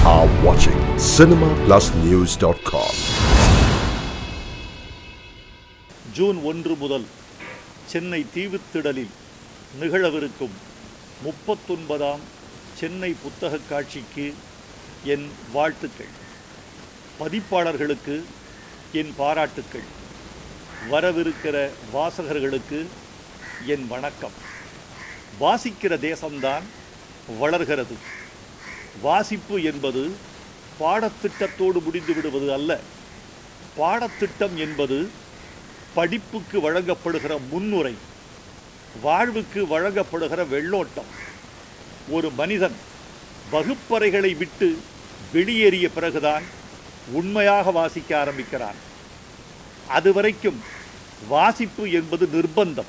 are watching cinemaplusnews.com. June ஒன்று முதல் சென்னை தீவுத்திடலில் நிகழவிருக்கும் முப்பத்தொன்பதாம் சென்னை புத்தகக் காட்சிக்கு என் வாழ்த்துக்கள் பதிப்பாளர்களுக்கு என் பாராட்டுக்கள் வரவிருக்கிற வாசகர்களுக்கு என் வணக்கம் வாசிக்கிற தேசம்தான் வளர்கிறது வாசிப்பு என்பது பாடத்திட்டத்தோடு முடிந்து விடுவது அல்ல பாடத்திட்டம் என்பது படிப்புக்கு வழங்கப்படுகிற முன்னுரை வாழ்வுக்கு வழங்கப்படுகிற வெள்ளோட்டம் ஒரு மனிதன் வகுப்பறைகளை விட்டு வெளியேறிய பிறகுதான் உண்மையாக வாசிக்க ஆரம்பிக்கிறான் அதுவரைக்கும் வாசிப்பு என்பது நிர்பந்தம்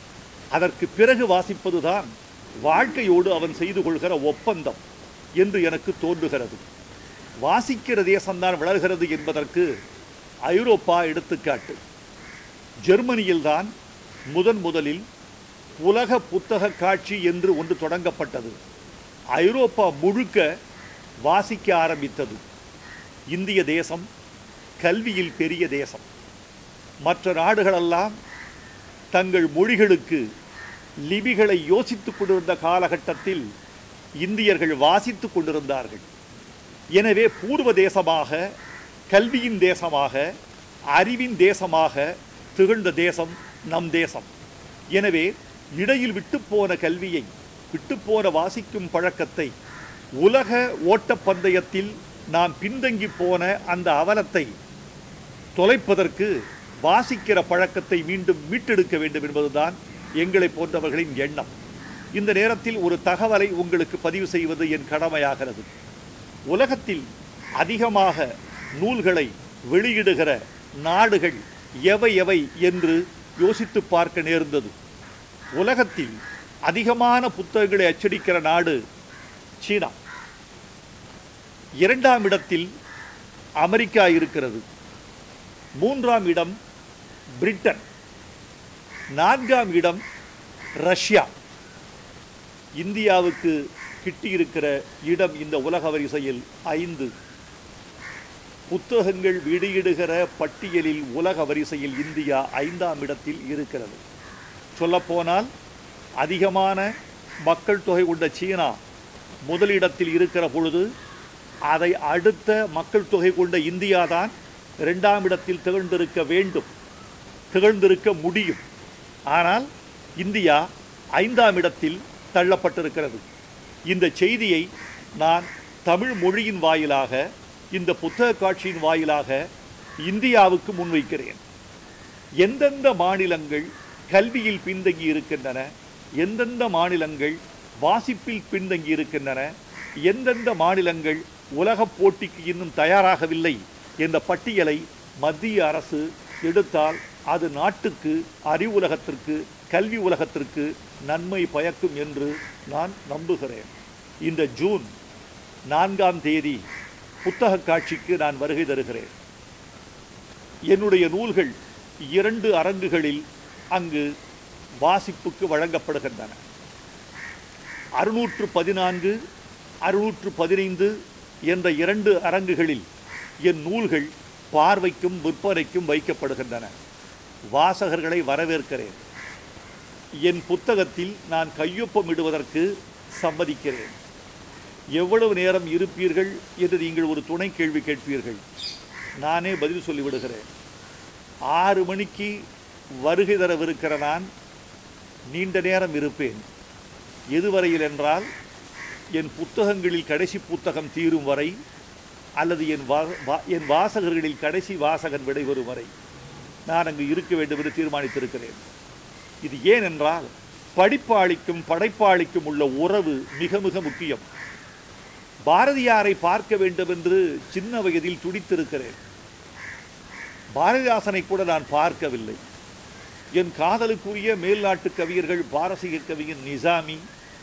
அதற்கு பிறகு வாசிப்பதுதான் வாழ்க்கையோடு அவன் செய்து கொள்கிற ஒப்பந்தம் என்று எனக்கு தோன்றுகிறது வாசிக்கிற தேசம்தான் வளர்கிறது என்பதற்கு ஐரோப்பா எடுத்துக்காட்டு ஜெர்மனியில்தான் முதன் முதலில் உலக புத்தக காட்சி என்று ஒன்று தொடங்கப்பட்டது ஐரோப்பா முழுக்க வாசிக்க ஆரம்பித்தது இந்திய தேசம் கல்வியில் பெரிய தேசம் மற்ற நாடுகளெல்லாம் தங்கள் மொழிகளுக்கு லிபிகளை யோசித்துக் கொண்டிருந்த காலகட்டத்தில் இந்தியர்கள் வாசித்துக் கொண்டிருந்தார்கள் எனவே பூர்வ தேசமாக கல்வியின் தேசமாக அறிவின் தேசமாக திகழ்ந்த தேசம் நம் தேசம் எனவே இடையில் விட்டுப்போன கல்வியை விட்டுப்போன வாசிக்கும் பழக்கத்தை உலக ஓட்டப்பந்தயத்தில் நாம் பின்தங்கி போன அந்த அவலத்தை தொலைப்பதற்கு வாசிக்கிற பழக்கத்தை மீண்டும் மீட்டெடுக்க வேண்டும் என்பதுதான் எங்களை போன்றவர்களின் எண்ணம் இந்த நேரத்தில் ஒரு தகவலை உங்களுக்கு பதிவு செய்வது என் கடமையாகிறது உலகத்தில் அதிகமாக நூல்களை வெளியிடுகிற நாடுகள் எவை எவை என்று யோசித்து பார்க்க நேர்ந்தது உலகத்தில் அதிகமான புத்தகங்களை அச்சடிக்கிற நாடு சீனா இரண்டாம் இடத்தில் அமெரிக்கா இருக்கிறது மூன்றாம் இடம் பிரிட்டன் நான்காம் இடம் ரஷ்யா இந்தியாவுக்கு கிட்டியிருக்கிற இடம் இந்த உலக வரிசையில் ஐந்து புத்தகங்கள் வெளியிடுகிற பட்டியலில் உலக வரிசையில் இந்தியா ஐந்தாம் இடத்தில் இருக்கிறது சொல்லப்போனால் அதிகமான மக்கள் தொகை கொண்ட சீனா முதலிடத்தில் இருக்கிற பொழுது அதை அடுத்த மக்கள் தொகை கொண்ட இந்தியா தான் இரண்டாம் இடத்தில் திகழ்ந்திருக்க வேண்டும் திகழ்ந்திருக்க முடியும் ஆனால் இந்தியா ஐந்தாம் இடத்தில் தள்ளப்பட்டிருக்கிறது இந்த செய்தியை நான் தமிழ் மொழியின் வாயிலாக இந்த புத்தக காட்சியின் வாயிலாக இந்தியாவுக்கு முன்வைக்கிறேன் எந்தெந்த மாநிலங்கள் கல்வியில் பின்தங்கி இருக்கின்றன எந்தெந்த மாநிலங்கள் வாசிப்பில் பின்தங்கி இருக்கின்றன எந்தெந்த மாநிலங்கள் உலகப் போட்டிக்கு இன்னும் தயாராகவில்லை என்ற பட்டியலை மத்திய அரசு எடுத்தால் அது நாட்டுக்கு அறிவுலகத்திற்கு கல்வி உலகத்திற்கு நன்மை பயக்கும் என்று நான் நம்புகிறேன் இந்த ஜூன் நான்காம் தேதி புத்தக காட்சிக்கு நான் வருகை தருகிறேன் என்னுடைய நூல்கள் இரண்டு அரங்குகளில் அங்கு வாசிப்புக்கு வழங்கப்படுகின்றன அறுநூற்று பதினான்கு அறுநூற்று பதினைந்து என்ற இரண்டு அரங்குகளில் என் நூல்கள் பார்வைக்கும் விற்பனைக்கும் வைக்கப்படுகின்றன வாசகர்களை வரவேற்கிறேன் என் புத்தகத்தில் நான் கையொப்பமிடுவதற்கு சம்மதிக்கிறேன் எவ்வளவு நேரம் இருப்பீர்கள் என்று நீங்கள் ஒரு துணை கேள்வி கேட்பீர்கள் நானே பதில் சொல்லிவிடுகிறேன் ஆறு மணிக்கு வருகை தரவிருக்கிற நான் நீண்ட நேரம் இருப்பேன் எதுவரையில் என்றால் என் புத்தகங்களில் கடைசி புத்தகம் தீரும் வரை அல்லது என் வா வா- என் வாசகர்களில் கடைசி வாசகன் விடைபெறும் வரை நான் அங்கு இருக்க வேண்டும் என்று தீர்மானித்திருக்கிறேன் இது ஏன் என்றால் படிப்பாளிக்கும் படைப்பாளிக்கும் உள்ள உறவு மிக மிக முக்கியம் பாரதியாரை பார்க்க வேண்டும் என்று சின்ன வயதில் துடித்திருக்கிறேன் பாரதிதாசனை கூட நான் பார்க்கவில்லை என் காதலுக்குரிய மேல்நாட்டு கவியர்கள் பாரசீக கவிஞன் Nizami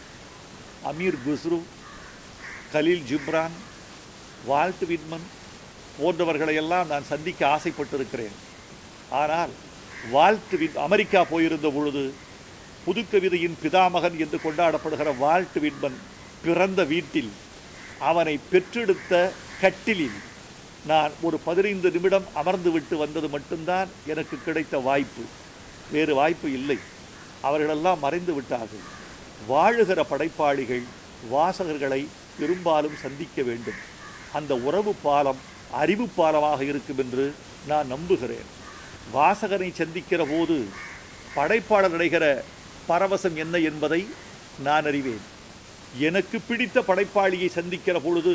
Amir Khusrau Khalil Gibran Walt Whitman போன்றவர்களையெல்லாம் நான் சந்திக்க ஆசைப்பட்டிருக்கிறேன் ஆனால் வால்ட் விட் அமெரிக்கா போயிருந்த பொழுது புதுக்கவிதையின் பிதாமகன் என்று கொண்டாடப்படுகிற வால்ட் விட்மன் பிறந்த வீட்டில் அவனை பெற்றெடுத்த கட்டிலில் நான் ஒரு பதினைந்து நிமிடம் அமர்ந்து விட்டு வந்தது மட்டும்தான் எனக்கு கிடைத்த வாய்ப்பு வேறு வாய்ப்பு இல்லை அவர்களெல்லாம் மறைந்து விட்டார்கள் வாழுகிற படைப்பாளிகள் வாசகர்களை பெரும்பாலும் சந்திக்க வேண்டும் அந்த உறவு பாலம் அறிவு பாலமாக இருக்கும் என்று நான் நம்புகிறேன் வாசகனை சந்திக்கிற போது படைப்பாளர் அடைகிற பரவசம் என்ன என்பதை நான் அறிவேன் எனக்கு பிடித்த படைப்பாளியை சந்திக்கிற பொழுது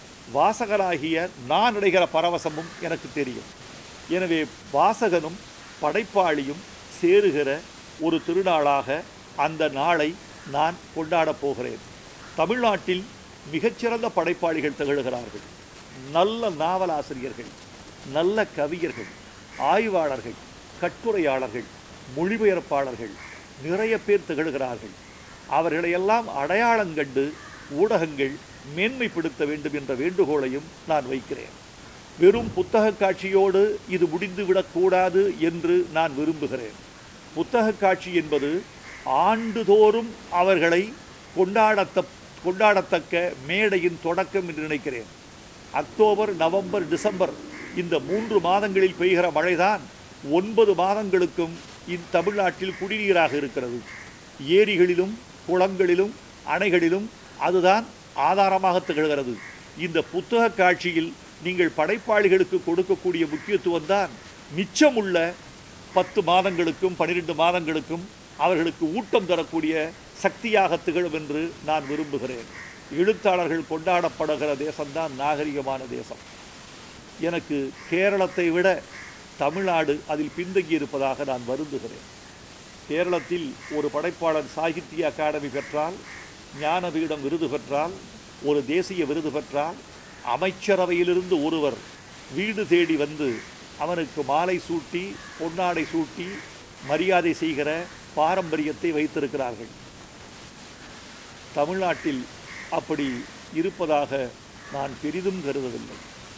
வாசகராகிய நான் அடைகிற பரவசமும் எனக்கு தெரியும் எனவே வாசகனும் படைப்பாளியும் சேருகிற ஒரு திருநாளாக அந்த நாளை நான் கொண்டாடப் போகிறேன் தமிழ்நாட்டில் மிகச்சிறந்த படைப்பாளிகள் திகழ்கிறார்கள் நல்ல நாவலாசிரியர்கள் நல்ல கவிஞர்கள் ஆய்வாளர்கள் கட்டுரையாளர்கள் மொழிபெயர்ப்பாளர்கள் நிறைய பேர் திகழ்கிறார்கள் அவர்களையெல்லாம் அடையாளம் கண்டு ஊடகங்கள் மேன்மைப்படுத்த வேண்டும் என்ற வேண்டுகோளையும் நான் வைக்கிறேன் வெறும் புத்தக காட்சியோடு இது முடிந்துவிடக்கூடாது என்று நான் விரும்புகிறேன் புத்தக காட்சி என்பது ஆண்டுதோறும் அவர்களை கொண்டாடத்த கொண்டாடத்தக்க மேடையின் தொடக்கம் என்று நினைக்கிறேன் அக்டோபர் நவம்பர் டிசம்பர் இந்த மூன்று மாதங்களில் பெய்கிற மழைதான் ஒன்பது மாதங்களுக்கும் இந் தமிழ்நாட்டில் குடிநீராக இருக்கிறது ஏரிகளிலும் குளங்களிலும் அணைகளிலும் அதுதான் ஆதாரமாக திகழ்கிறது இந்த புத்தக காட்சியில் நீங்கள் படைப்பாளிகளுக்கு கொடுக்கக்கூடிய முக்கியத்துவம் தான் மிச்சமுள்ள பத்து மாதங்களுக்கும் பன்னிரெண்டு மாதங்களுக்கும் அவர்களுக்கு ஊட்டம் தரக்கூடிய சக்தியாக திகழும் என்று நான் விரும்புகிறேன் எழுத்தாளர்கள் கொண்டாடப்படுகிற தேசம்தான் நாகரிகமான தேசம் எனக்கு கேரளத்தை விட தமிழ்நாடு அதில் பின்தங்கி இருப்பதாக நான் வருந்துகிறேன் கேரளத்தில் ஒரு படைப்பாளர் சாகித்ய அகாடமி பெற்றால் ஞானபீடம் விருது பெற்றால் ஒரு தேசிய விருது பெற்றால் அமைச்சரவையிலிருந்து ஒருவர் வீடு தேடி வந்து அவனுக்கு மாலை சூட்டி பொன்னாடை சூட்டி மரியாதை செய்கிற பாரம்பரியத்தை வைத்திருக்கிறார்கள் தமிழ்நாட்டில் அப்படி இருப்பதாக நான் பெரிதும் கருதவில்லை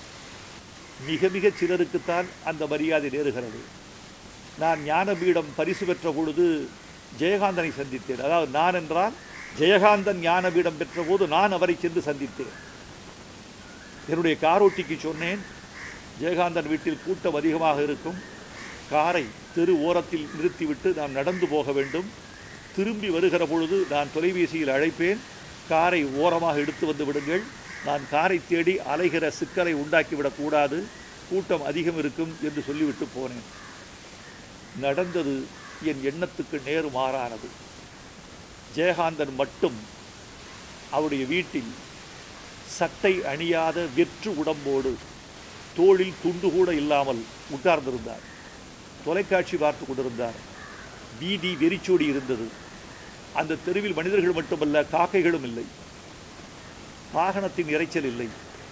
மிக மிக சிலருக்குத்தான் அந்த மரியாதை நேருகிறது நான் ஞானபீடம் பரிசு பெற்ற பொழுது ஜெயகாந்தனை சந்தித்தேன் அதாவது நான் என்றால் ஜெயகாந்தன் ஞானபீடம் பெற்ற போது நான் அவரை சென்று சந்தித்தேன் என்னுடைய காரோட்டிக்கு சொன்னேன் ஜெயகாந்தன் வீட்டில் கூட்டம் அதிகமாக இருக்கும் காரை தெரு ஓரத்தில் நிறுத்திவிட்டு நாம் நடந்து போக வேண்டும் திரும்பி வருகிற பொழுது நான் தொலைபேசியில் அழைப்பேன் காரை ஓரமாக எடுத்து வந்து விடுங்கள் நான் காரை தேடி அலைகிற சிக்கலை உண்டாக்கிவிடக்கூடாது கூட்டம் அதிகம் இருக்கும் என்று சொல்லிவிட்டு போனேன் நடந்தது என் எண்ணத்துக்கு நேரு மாறானது ஜெயகாந்தன் மட்டும் அவருடைய வீட்டில் சட்டை அணியாத வெற்று உடம்போடு தோளில் துண்டு கூட இல்லாமல் உட்கார்ந்திருந்தார் தொலைக்காட்சி பார்த்து கொண்டிருந்தார் வீதி வெறிச்சோடி இருந்தது அந்த தெருவில் மனிதர்கள் மட்டுமல்ல காக்கைகளும் இல்லை வாகனத்தின் இரைச்சல் இல்லை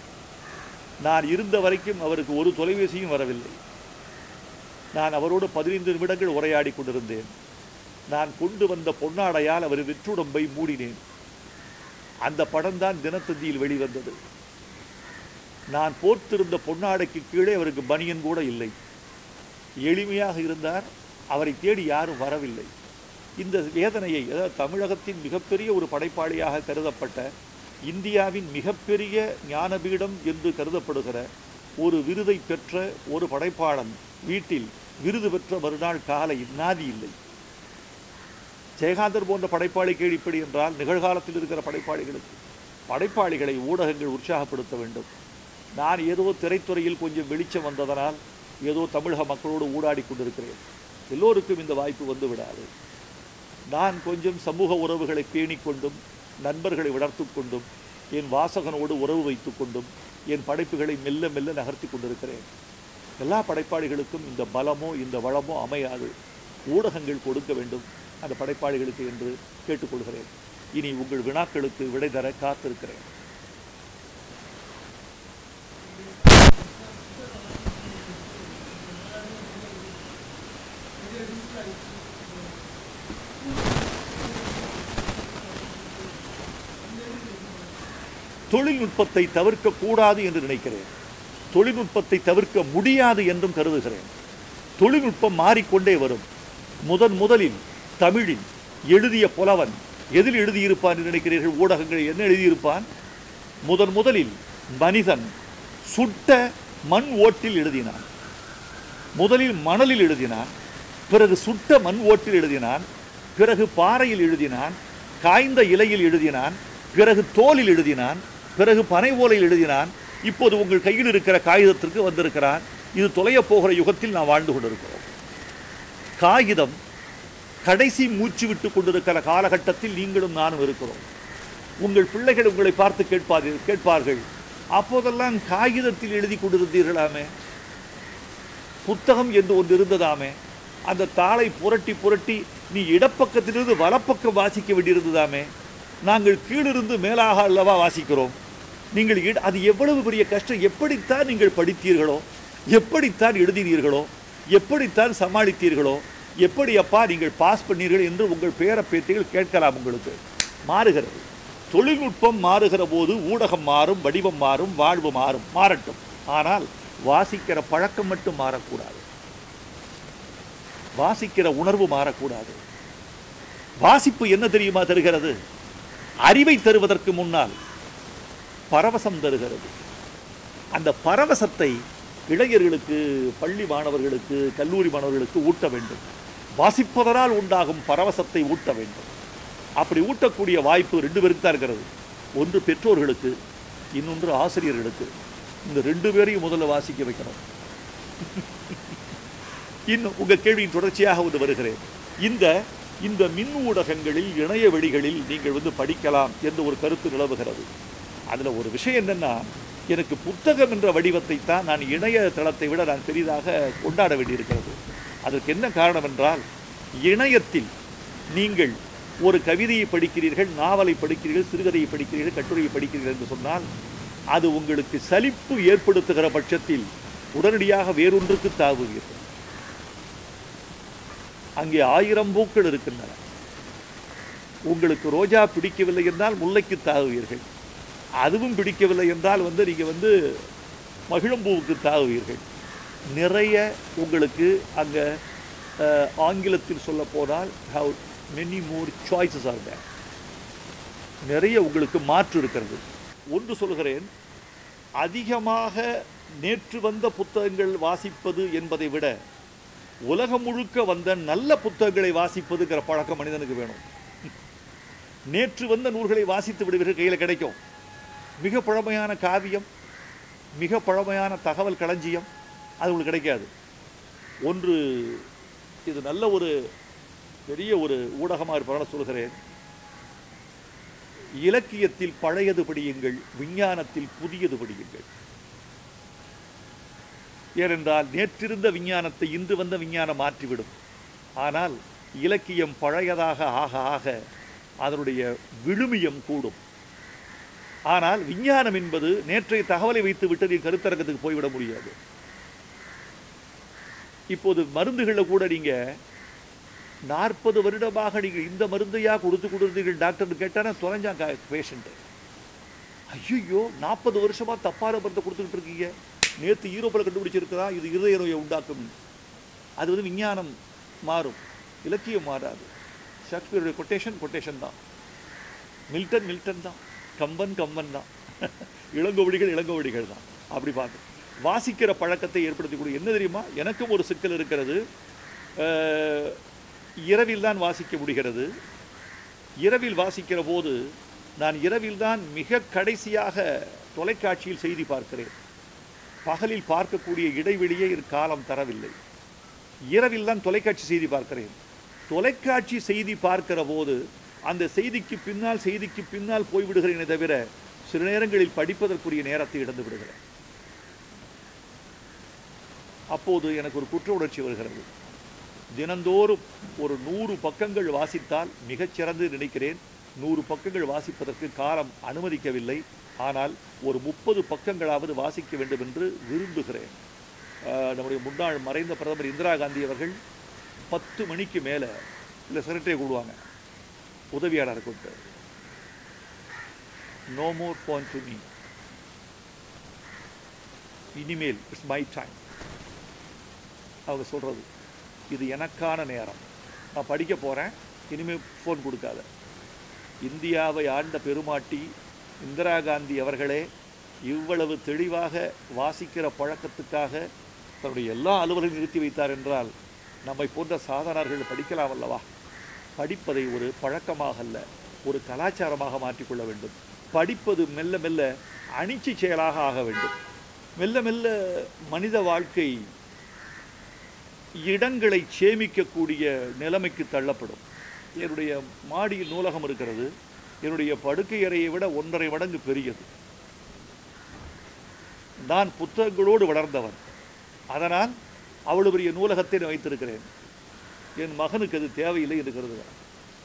நான் இருந்த வரைக்கும் அவருக்கு ஒரு தொலைபேசியும் வரவில்லை நான் அவரோடு பதினைந்து நிமிடங்கள் உரையாடி கொண்டிருந்தேன் நான் கொண்டு வந்த பொன்னாடையால் அவர் வெற்றுடம்பை மூடினேன் அந்த படம்தான் தினத்தந்தியில் வெளிவந்தது நான் போர்த்திருந்த பொன்னாடைக்கு கீழே அவருக்கு பனியன் கூட இல்லை எளிமையாக இருந்தார் அவரை தேடி யாரும் வரவில்லை இந்த வேதனையை அதாவது தமிழகத்தின் மிகப்பெரிய ஒரு படைப்பாளியாக கருதப்பட்ட இந்தியாவின் மிகப்பெரிய ஞானபீடம் என்று கருதப்படுகிற ஒரு விருதை பெற்ற ஒரு படைப்பாளன் வீட்டில் விருது பெற்ற மறுநாள் காலை நாதி இல்லை ஜெயகாந்தர் போன்ற படைப்பாளிகள் இப்படி என்றால் நிகழ்காலத்தில் இருக்கிற படைப்பாளிகளுக்கு படைப்பாளிகளை ஊடகங்கள் உற்சாகப்படுத்த வேண்டும் நான் ஏதோ திரைத்துறையில் கொஞ்சம் வெளிச்சம் வந்ததனால் ஏதோ தமிழக மக்களோடு ஊடாடி கொண்டிருக்கிறேன் எல்லோருக்கும் இந்த வாய்ப்பு வந்து விடாது நான் கொஞ்சம் சமூக உறவுகளை பேணிக் கொண்டும் நண்பர்களை வளர்த்து கொண்டும் என் வாசகனோடு உறவு வைத்து கொண்டும் என் படைப்புகளை மெல்ல மெல்ல நகர்த்தி கொண்டிருக்கிறேன் எல்லா படைப்பாளிகளுக்கும் இந்த பலமோ இந்த வளமோ அமையாது ஊடகங்கள் கொடுக்க வேண்டும் அந்த படைப்பாளிகளுக்கு என்று கேட்டுக்கொள்கிறேன் இனி உங்கள் வினாக்களுக்கு விடை தர காத்திருக்கிறேன் தொழில்நுட்பத்தை தவிர்க்க கூடாது என்று நினைக்கிறேன் தொழில்நுட்பத்தை தவிர்க்க முடியாது என்றும் கருதுகிறேன் தொழில்நுட்பம் மாறிக்கொண்டே வரும் முதன் முதலில் தமிழில் எழுதிய புலவன் எதில் எழுதியிருப்பான் என்று நினைக்கிறீர்கள் ஊடகங்கள் என்ன எழுதியிருப்பான் முதன் முதலில் மனிதன் சுட்ட மண் ஓட்டில் எழுதினான் முதலில் மணலில் எழுதினான் பிறகு சுட்ட மண் ஓட்டில் எழுதினான் பிறகு பாறையில் எழுதினான் காய்ந்த இலையில் எழுதினான் பிறகு தோலில் எழுதினான் பிறகு பனை ஓலையில் எழுதினான் இப்போது உங்கள் கையில் இருக்கிற காகிதத்திற்கு வந்திருக்கிறான் இது தொலையப் போகிற யுகத்தில் நாம் வாழ்ந்து கொண்டிருக்கிறோம் காகிதம் கடைசி மூச்சு விட்டு கொண்டிருக்கிற காலகட்டத்தில் நீங்களும் நானும் இருக்கிறோம் உங்கள் பிள்ளைகள் உங்களை பார்த்து கேட்பாது கேட்பார்கள் அப்போதெல்லாம் காகிதத்தில் எழுதி கொண்டிருந்தீர்களாமே புத்தகம் என்று ஒன்று இருந்ததாமே அந்த தாளை புரட்டி புரட்டி நீ இடப்பக்கத்திலிருந்து வலப்பக்கம் வாசிக்க வேண்டியிருந்ததாமே நாங்கள் கீழிருந்து மேலாக அல்லவா வாசிக்கிறோம் நீங்கள் இட- அது எவ்வளவு பெரிய கஷ்டம் எப்படித்தான் நீங்கள் படித்தீர்களோ எப்படித்தான் எழுதினீர்களோ எப்படித்தான் சமாளித்தீர்களோ எப்படி அப்பா நீங்கள் பாஸ் பண்ணீர்கள் என்று உங்கள் பேர பேத்திகள் கேட்கலாம் உங்களுக்கு மாறுகிறது தொழில்நுட்பம் மாறுகிற போது ஊடகம் மாறும் வடிவம் மாறும் வாழ்வு மாறும் மாறட்டும் ஆனால் வாசிக்கிற பழக்கம் மட்டும் மாறக்கூடாது வாசிக்கிற உணர்வு மாறக்கூடாது வாசிப்பு என்ன தெரியுமா தருகிறது அறிவை தருவதற்கு முன்னால் பரவசம் தருகிறது அந்த பரவசத்தை இளைஞர்களுக்கு பள்ளி மாணவர்களுக்கு கல்லூரி மாணவர்களுக்கு ஊட்ட வேண்டும் வாசிப்பதனால் உண்டாகும் பரவசத்தை ஊட்ட வேண்டும் அப்படி ஊட்டக்கூடிய வாய்ப்பு ரெண்டு பேருக்கு தான் இருக்கிறது ஒன்று பெற்றோர்களுக்கு இன்னொன்று ஆசிரியர்களுக்கு இந்த ரெண்டு பேரையும் முதல்ல வாசிக்க வைக்கணும் இன்னும் உங்க கேள்வியின் தொடர்ச்சியாக வந்து வருகிறேன் இந்த இந்த மின் ஊடகங்களில் இணைய வெளிகளில் நீங்கள் வந்து படிக்கலாம் என்ற ஒரு கருத்து நிலவுகிறது அதுல ஒரு விஷயம் என்னன்னா எனக்கு புத்தகம் என்ற வடிவத்தை தான் நான் இணைய தளத்தை விட நான் பெரிதாக கொண்டாட வேண்டியிருக்கிறது அதற்கு என்ன காரணம் என்றால் இணையத்தில் நீங்கள் ஒரு கவிதையை படிக்கிறீர்கள் நாவலை படிக்கிறீர்கள் சிறுகதையை படிக்கிறீர்கள் கட்டுரையை படிக்கிறீர்கள் என்று சொன்னால் அது உங்களுக்கு சலிப்பு ஏற்படுத்துகிற பட்சத்தில் உடனடியாக வேறொன்றுக்கு தாவுவீர்கள் அங்கே ஆயிரம் பூக்கள் இருக்கின்றன உங்களுக்கு ரோஜா பிடிக்கவில்லை என்றால் முல்லைக்கு தாவுவீர்கள் அதுவும் பிடிக்கவில்லை என்றால் வந்து நீங்கள் வந்து மகிழம்பூவுக்கு தாவுவீர்கள் நிறைய உங்களுக்கு அங்கே ஆங்கிலத்தில் சொல்ல போனால் how many more choices are there நிறைய உங்களுக்கு மாற்று இருக்கிறது ஒன்று சொல்கிறேன் அதிகமாக நேற்று வந்த புத்தகங்கள் வாசிப்பது என்பதை விட உலகம் முழுக்க வந்த நல்ல புத்தகங்களை வாசிப்பதுங்கிற பழக்கம் மனிதனுக்கு வேணும் நேற்று வந்த நூல்களை வாசித்து விடுவீர்கள் கையில் கிடைக்கும் மிக பழமையான காவியம் மிக பழமையான தகவல் களஞ்சியம் அது உங்களுக்கு கிடைக்காது ஒன்று இது நல்ல ஒரு பெரிய ஒரு ஊடகமாக இருப்பதால் சொல்கிறேன் இலக்கியத்தில் பழையது படியுங்கள் விஞ்ஞானத்தில் புதியது படியுங்கள் ஏனென்றால் நேற்றிருந்த விஞ்ஞானத்தை இன்று வந்த விஞ்ஞானம் மாற்றிவிடும் ஆனால் இலக்கியம் பழையதாக ஆக ஆக அதனுடைய விழுமியம் கூடும் ஆனால் விஞ்ஞானம் என்பது நேற்றைய தகவலை வைத்து விட்டு நீ கருத்தரங்கத்துக்கு போய்விட முடியாது இப்போது மருந்துகளில் கூட நீங்க நாற்பது வருடமாக நீங்கள் இந்த மருந்தையா கொடுத்து கொடுத்தீர்கள் டாக்டர் கேட்டானா தொலைஞ்சான் பேஷண்ட்டு ஐயோ நாற்பது வருஷமா தப்பான மருந்தை கொடுத்துக்கிட்டு இருக்கீங்க நேற்று ஈரோப்பில் கண்டுபிடிச்சிருக்கிறா இது இருதய நோயை உண்டாக்கும் அது வந்து விஞ்ஞானம் மாறும் இலக்கியம் மாறாது ஷேக்ஸ்பியருடைய கொட்டேஷன் கொட்டேஷன் தான் மில்டன் மில்டன் தான் கம்பன் கம்பன் தான் இளங்கோவடிகள் இளங்கோவடிகள் தான் அப்படி பார்க்க வாசிக்கிற பழக்கத்தை ஏற்படுத்தக்கூடிய என்ன தெரியுமா எனக்கும் ஒரு சிக்கல் இருக்கிறது அஹ், இரவில் தான் வாசிக்க முடிகிறது இரவில் வாசிக்கிற போது நான் இரவில் தான் மிக கடைசியாக தொலைக்காட்சியில் செய்தி பார்க்கிறேன் பகலில் பார்க்கக்கூடிய இடைவெளியை இது காலம் தரவில்லை இரவில் தான் தொலைக்காட்சி செய்தி பார்க்கிறேன் தொலைக்காட்சி செய்தி பார்க்கிற போது அந்த செய்திக்கு பின்னால் செய்திக்கு பின்னால் போய்விடுகிறேனே தவிர சில நேரங்களில் படிப்பதற்குரிய நேரத்தை இழந்து விடுகிறேன் அப்போது எனக்கு ஒரு குற்ற உணர்ச்சி வருகிறது தினந்தோறும் ஒரு நூறு பக்கங்கள் வாசித்தால் மிகச்சிறந்து நினைக்கிறேன் நூறு பக்கங்கள் வாசிப்பதற்கு காலம் அனுமதிக்கவில்லை ஆனால் ஒரு முப்பது பக்கங்களாவது வாசிக்க வேண்டும் என்று விரும்புகிறேன் ஆஹ் நம்முடைய முன்னாள் மறைந்த பிரதமர் இந்திரா காந்தி அவர்கள் பத்து மணிக்கு மேலே இல்லை செக்ரட்டரியை கூடுவாங்க உதவியாளர் கொண்டு no more point to me இனிமேல் இட்ஸ் மை டைம் அவங்க சொல்கிறது இது எனக்கான நேரம் நான் படிக்க போகிறேன் இனிமேல் ஃபோன் கொடுக்காத இந்தியாவை ஆண்ட பெருமாட்டி இந்திரா காந்தி அவர்களே இவ்வளவு தெளிவாக வாசிக்கிற பழக்கத்துக்காக தன்னுடைய எல்லா அலுவலரையும் நிறுத்தி வைத்தார் என்றால் நம்மை போன்ற சாதாரணர்கள் படிக்கலாம் அல்லவா படிப்பதை ஒரு பழக்கமாக அல்ல ஒரு கலாச்சாரமாக மாற்றிக்கொள்ள வேண்டும் படிப்பது மெல்ல மெல்ல அணிச்சி செயலாக ஆக வேண்டும் மெல்ல மெல்ல மனித வாழ்க்கை இடங்களை சேமிக்கக்கூடிய நிலைமைக்கு தள்ளப்படும் என்னுடைய மாடியில் நூலகம் இருக்கிறது என்னுடைய படுக்கை அறையை விட ஒன்றரை மடங்கு பெரியது நான் புத்தகங்களோடு வளர்ந்தவன் அதனால் அவ்வளவு பெரிய நூலகத்தை நான் வைத்திருக்கிறேன் என் மகனுக்கு அது தேவையில்லை என்று கருதுகிறான்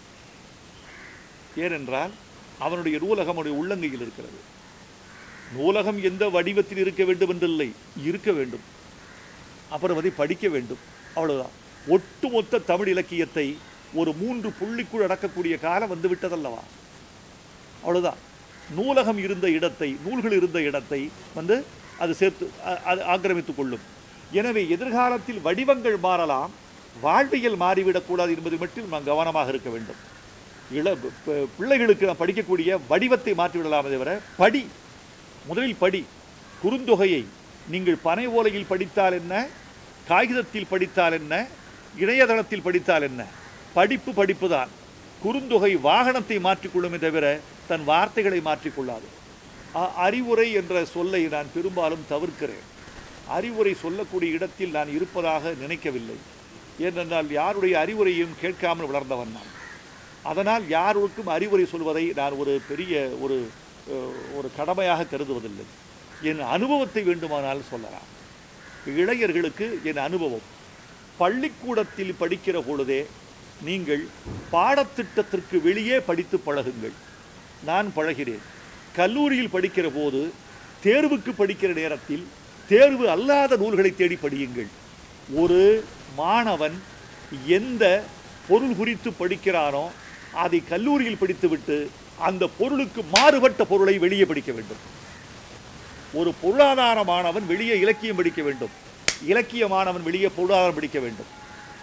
ஏனென்றால் அவனுடைய நூலகம் அவனுடைய உள்ளங்கையில் இருக்கிறது நூலகம் எந்த வடிவத்தில் இருக்க வேண்டும் என்றில்லை இருக்க வேண்டும் அப்புறம் அதை படிக்க வேண்டும் அவ்வளவுதான் ஒட்டுமொத்த தமிழ் இலக்கியத்தை ஒரு மூன்று புள்ளிக்குள் அடக்கக்கூடிய காலம் வந்து விட்டதல்லவா அவ்வளவுதான் நூலகம் இருந்த இடத்தை நூல்கள் இருந்த இடத்தை வந்து அது சேர்த்து அ- அது ஆக்கிரமித்துக் கொள்ளும் எனவே எதிர்காலத்தில் வடிவங்கள் மாறலாம் வாழ்வியல் மாறிவிடக்கூடாது என்பது மட்டும் நாம் கவனமாக இருக்க வேண்டும் இள ப- பிள்ளைகளுக்கு நாம் படிக்கக்கூடிய வடிவத்தை மாற்றிவிடலாமே தவிர படி முதலில் படி குறுந்தொகையை நீங்கள் பனை ஓலையில் படித்தால் என்ன காகிதத்தில் படித்தால் என்ன இணையதளத்தில் படித்தால் என்ன படிப்பு படிப்பு தான் குறுந்தொகை வாகனத்தை மாற்றிக்கொள்ளுமே தவிர தன் வார்த்தைகளை மாற்றிக்கொள்ளாது அ- அறிவுரை என்ற சொல்லை நான் பெரும்பாலும் தவிர்க்கிறேன் அறிவுரை சொல்லக்கூடிய இடத்தில் நான் இருப்பதாக நினைக்கவில்லை ஏனென்றால் யாருடைய அறிவுரையும் கேட்காமல் வளர்ந்தவன் நான் அதனால் யாருக்கும் அறிவுரை சொல்வதை நான் ஒரு பெரிய ஒரு அஹ், ஒரு கடமையாக கருதுவதில்லை என் அனுபவத்தை வேண்டுமானால் சொல்லலாம் இளைஞர்களுக்கு என் அனுபவம் பள்ளிக்கூடத்தில் படிக்கிற பொழுதே நீங்கள் பாடத்திட்டத்திற்கு வெளியே படித்து பழகுங்கள் நான் பழகிறேன் கல்லூரியில் படிக்கிற போது தேர்வுக்கு படிக்கிற நேரத்தில் தேர்வு அல்லாத நூல்களை தேடி படியுங்கள் ஒரு மாணவன் எந்த பொருள் குறித்து படிக்கிறானோ அதை கல்லூரியில் படித்துவிட்டு அந்த பொருளுக்கு மாறுபட்ட பொருளை வெளியே படிக்க வேண்டும் ஒரு பொருளாதார மாணவன் வெளியே இலக்கியம் படிக்க வேண்டும் இலக்கிய மாணவன் வெளியே பொருளாதாரம் படிக்க வேண்டும்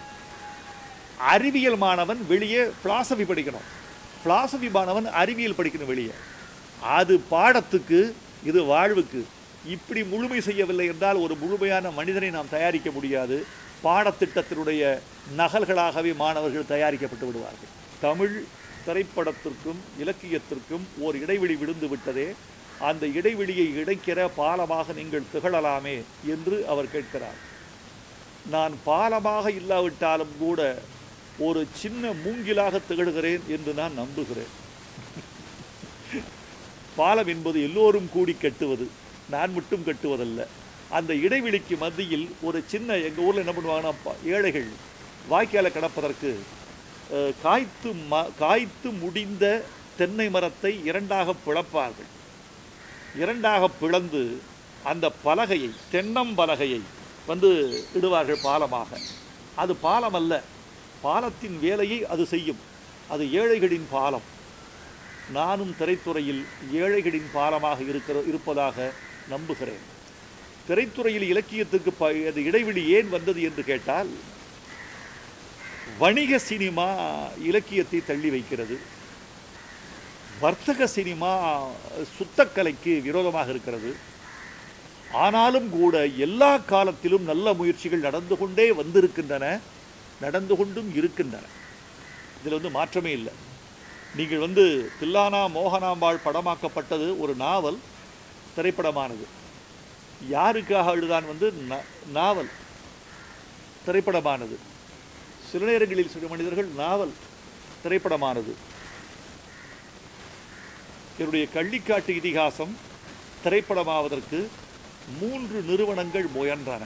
அறிவியல் மாணவன் வெளியே பிலாசபி படிக்கணும் பிலாசபி மாணவன் அறிவியல் படிக்கணும் வெளியே அது பாடத்துக்கு இது வாழ்வுக்கு இப்படி முழுமை செய்யவில்லை என்றால் ஒரு முழுமையான மனிதனை நாம் தயாரிக்க முடியாது பாடத்திட்டத்தினுடைய நகல்களாகவே மாணவர்கள் தயாரிக்கப்பட்டு விடுவார்கள் தமிழ் திரைப்படத்திற்கும் இலக்கியத்திற்கும் ஓர் இடைவெளி விழுந்து விட்டதே அந்த இடைவெளியை இடைக்கிற பாலமாக நீங்கள் திகழலாமே என்று அவர் கேட்கிறார் நான் பாலமாக இல்லாவிட்டாலும் கூட ஒரு சின்ன மூங்கிலாக திகழ்கிறேன் என்று நான் நம்புகிறேன் பாலம் என்பது எல்லோரும் கூடி கட்டுவது நான் மட்டும் கட்டுவதல்ல அந்த இடைவெளிக்கு மத்தியில் ஒரு சின்ன எங்கள் ஊரில் என்ன பண்ணுவாங்கன்னா ப- ஏழைகள் வாய்க்காலை கடப்பதற்கு அஹ், காய்த்து ம காய்த்து முடிந்த தென்னை மரத்தை இரண்டாக பிளப்பார்கள் இரண்டாக பிளந்து அந்த பலகையை தென்னம்பலகையை வந்து இடுவார்கள் பாலமாக அது பாலம் அல்ல பாலத்தின் வேலையை அது செய்யும் அது ஏழைகளின் பாலம் நானும் திரைத்துறையில் ஏழைகளின் பாலமாக இருக்கிற இருப்பதாக நம்புகிறேன் திரைத்துறையில் இலக்கியத்துக்கு ப அது இடைவெளி ஏன் வந்தது என்று கேட்டால் வணிக சினிமா இலக்கியத்தை தள்ளி வைக்கிறது வர்த்தக சினிமா சுத்தக்கலைக்கு விரோதமாக இருக்கிறது ஆனாலும் கூட எல்லா காலத்திலும் நல்ல முயற்சிகள் நடந்து கொண்டே வந்திருக்கின்றன நடந்து கொண்டும் இருக்கின்றன இதில் வந்து மாற்றமே இல்லை நீங்கள் வந்து தில்லானா மோகனாம்பாள் படமாக்கப்பட்டது ஒரு நாவல் திரைப்படமானது யாருக்காக அழுதான் வந்து ந- நாவல் திரைப்படமானது சில நேரங்களில் சில மனிதர்கள் நாவல் திரைப்படமானது என்னுடைய கள்ளிக்காட்டு இதிகாசம் திரைப்படமாவதற்கு மூன்று நிறுவனங்கள் முயன்றன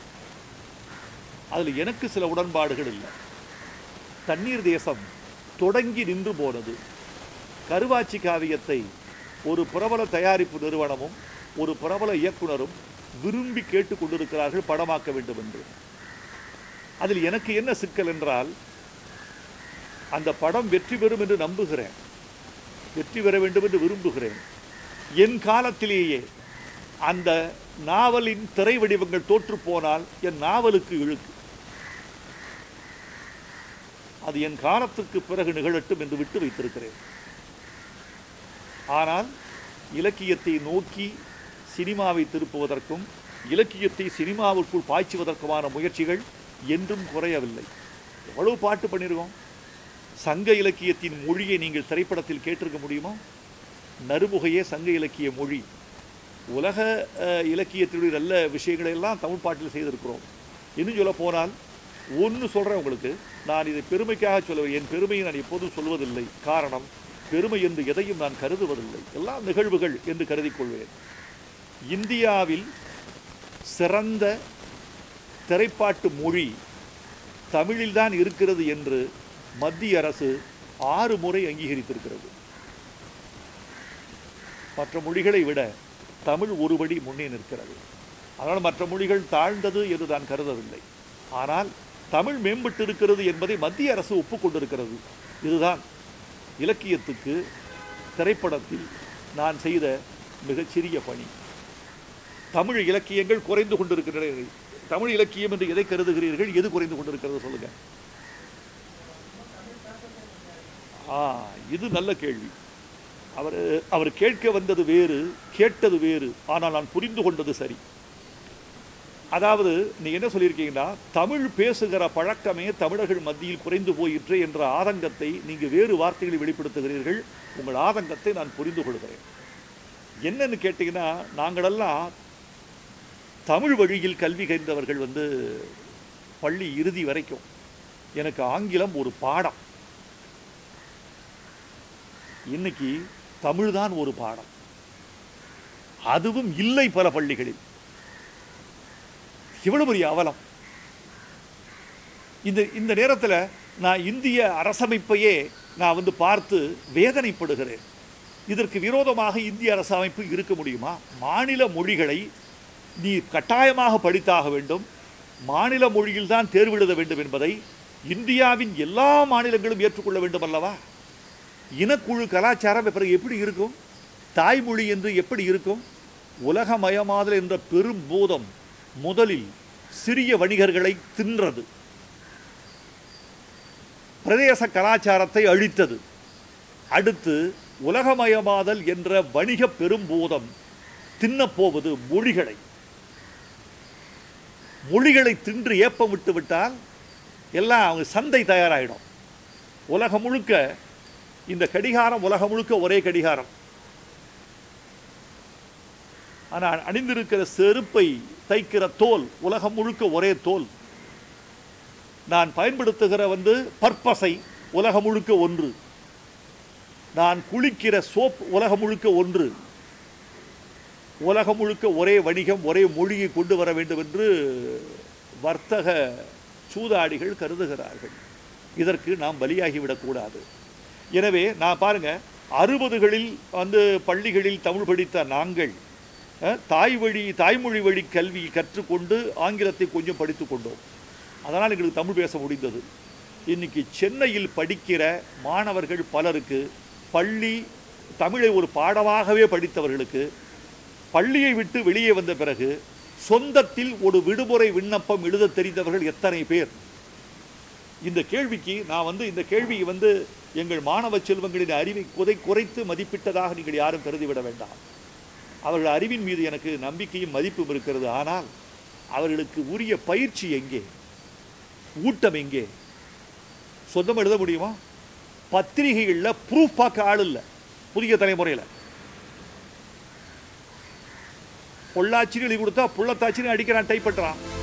அதில் எனக்கு சில உடன்பாடுகள் இல்லை தண்ணீர் தேசம் தொடங்கி நின்று போனது கருவாச்சி காவியத்தை ஒரு பிரபல தயாரிப்பு நிறுவனமும் ஒரு பிரபல இயக்குனரும் விரும்பி கேட்டுக் கொண்டிருக்கிறார்கள் படமாக்க வேண்டும் என்று அதில் எனக்கு என்ன சிக்கல் என்றால் அந்த படம் வெற்றி பெறும் என்று நம்புகிறேன் வெற்றி பெற வேண்டும் என்று விரும்புகிறேன் என் காலத்திலேயே அந்த நாவலின் திரை வடிவங்கள் தோற்று போனால் என் நாவலுக்கு இழுக்கு அது என் காலத்துக்கு பிறகு நிகழட்டும் என்று விட்டு வைத்திருக்கிறேன் ஆனால் இலக்கியத்தை நோக்கி சினிமாவை திருப்புவதற்கும் இலக்கியத்தை சினிமாவிற்குள் பாய்ச்சுவதற்குமான முயற்சிகள் என்றும் குறையவில்லை எவ்வளவு பாட்டு பண்ணியிருக்கோம் சங்க இலக்கியத்தின் மொழியை நீங்கள் திரைப்படத்தில் கேட்டிருக்க முடியுமா நறுமுகையே சங்க இலக்கிய மொழி உலக அஹ், இலக்கியத்தினுடைய நல்ல விஷயங்களை எல்லாம் தமிழ் பாட்டில் செய்திருக்கிறோம் இன்னும் சொல்ல போனால் ஒன்று சொல்கிறேன் உங்களுக்கு நான் இதை பெருமைக்காக சொல்லுவேன் என் பெருமையை நான் எப்போதும் சொல்வதில்லை காரணம் பெருமை என்று எதையும் நான் கருதுவதில்லை எல்லாம் நிகழ்வுகள் என்று கருதிக் கொள்வேன் இந்தியாவில் சிறந்த திரைப்பாட்டு மொழி தமிழில்தான் இருக்கிறது என்று மத்திய அரசு ஆறு முறை அங்கீகரித்திருக்கிறது மற்ற மொழிகளை விட தமிழ் ஒருபடி முன்னே நிற்கிறது அதனால் மற்ற மொழிகள் தாழ்ந்தது என்று நான் கருதவில்லை ஆனால் தமிழ் மேம்பட்டு இருக்கிறது என்பதை மத்திய அரசு ஒப்புக்கொண்டிருக்கிறது இதுதான் இலக்கியத்துக்கு திரைப்படத்தில் நான் செய்த மிகச்சிறிய பணி தமிழ் இலக்கியங்கள் குறைந்து கொண்டிருக்கின்றன தமிழ் இலக்கியம் என்று எதை கருதுகிறீர்கள் எது குறைந்து கொண்டிருக்கிறது சொல்லுங்க ஆ இது நல்ல கேள்வி அவர் அவர் கேட்க வந்தது வேறு கேட்டது வேறு ஆனால் நான் புரிந்து கொண்டது சரி அதாவது நீ என்ன சொல்லியிருக்கீங்கன்னா தமிழ் பேசுகிற பழக்கமே தமிழர்கள் மத்தியில் குறைந்து போயிற்று என்ற ஆதங்கத்தை நீங்கள் வேறு வார்த்தைகளை வெளிப்படுத்துகிறீர்கள் உங்கள் ஆதங்கத்தை நான் புரிந்து கொள்கிறேன் என்னன்னு கேட்டிங்கன்னா நாங்களெல்லாம் தமிழ் வழியில் கல்வி கற்றவர்கள் வந்து பள்ளி இறுதி வரைக்கும் எனக்கு ஆங்கிலம் ஒரு பாடம் இன்னைக்கு தமிழ்தான் ஒரு பாடம் அதுவும் இல்லை பல பள்ளிகளில் இவ்வளவு பெரிய அவலம் இந்த இந்த நேரத்தில் நான் இந்திய அரசமைப்பையே நான் வந்து பார்த்து வேதனைப்படுகிறேன் இதற்கு விரோதமாக இந்திய அரசமைப்பு இருக்க முடியுமா மாநில மொழிகளை நீ கட்டாயமாக படித்தாக வேண்டும் மாநில மொழியில் தான் தேர்வு எழுத வேண்டும் என்பதை இந்தியாவின் எல்லா மாநிலங்களும் ஏற்றுக்கொள்ள வேண்டும் அல்லவா இனக்குழு கலாச்சாரம் பிறகு எப்படி இருக்கும் தாய்மொழி என்று எப்படி இருக்கும் உலகமயமாதல் என்ற பெரும் பூதம் முதலில் சிறிய வணிகர்களை தின்றது பிரதேச கலாச்சாரத்தை அழித்தது அடுத்து உலகமயமாதல் என்ற வணிக பெரும்பூதம் தின்னப்போவது மொழிகளை மொழிகளை தின்று ஏப்பம் விட்டு விட்டால் எல்லாம் அவங்க சந்தை தயாராகிடும் உலகம் முழுக்க இந்த கடிகாரம் உலகம் முழுக்க ஒரே கடிகாரம் ஆனால் அணிந்திருக்கிற செருப்பை தைக்கிற தோல் உலகம் முழுக்க ஒரே தோல் நான் பயன்படுத்துகிற வந்து பற்பசை உலகம் முழுக்க ஒன்று நான் குளிக்கிற சோப் உலகம் முழுக்க ஒன்று உலகம் முழுக்க ஒரே வணிகம் ஒரே மொழியை கொண்டு வர வேண்டும் என்று வர்த்தக சூதாடிகள் கருதுகிறார்கள் இதற்கு நாம் பலியாகிவிடக்கூடாது எனவே நான் பாருங்க அறுபதுகளில் வந்து பள்ளிகளில் தமிழ் படித்த நாங்கள் அஹ், தாய் வழி தாய்மொழி வழி கல்வி கற்றுக்கொண்டு ஆங்கிலத்தை கொஞ்சம் படித்து கொண்டோம் அதனால் எங்களுக்கு தமிழ் பேச முடிந்தது இன்னைக்கு சென்னையில் படிக்கிற மாணவர்கள் பலருக்கு பள்ளி தமிழை ஒரு பாடமாகவே படித்தவர்களுக்கு பள்ளியை விட்டு வெளியே வந்த பிறகு சொந்தத்தில் ஒரு விடுமுறை விண்ணப்பம் எழுத தெரிந்தவர்கள் எத்தனை பேர் இந்த கேள்விக்கு நான் வந்து இந்த கேள்வியை வந்து எங்கள் மாணவ செல்வங்களின் அறிவை குறை குறைத்து மதிப்பிட்டதாக நீங்கள் யாரும் கருதிவிட வேண்டாம் அவர்கள் அறிவின் மீது எனக்கு நம்பிக்கையும் மதிப்பும் இருக்கிறது ஆனால் அவர்களுக்கு உரிய பயிற்சி எங்கே ஊட்டம் எங்கே சொந்தம் எழுத முடியுமா பத்திரிகைகளில் ப்ரூஃப் பார்க்க ஆள் இல்லை புதிய தலைமுறையில் பொள்ளாச்சின்னு எழுதி கொடுத்தா புள்ளத்தாச்சின்னு அடிக்கிறான் டைப் பண்ணுறான்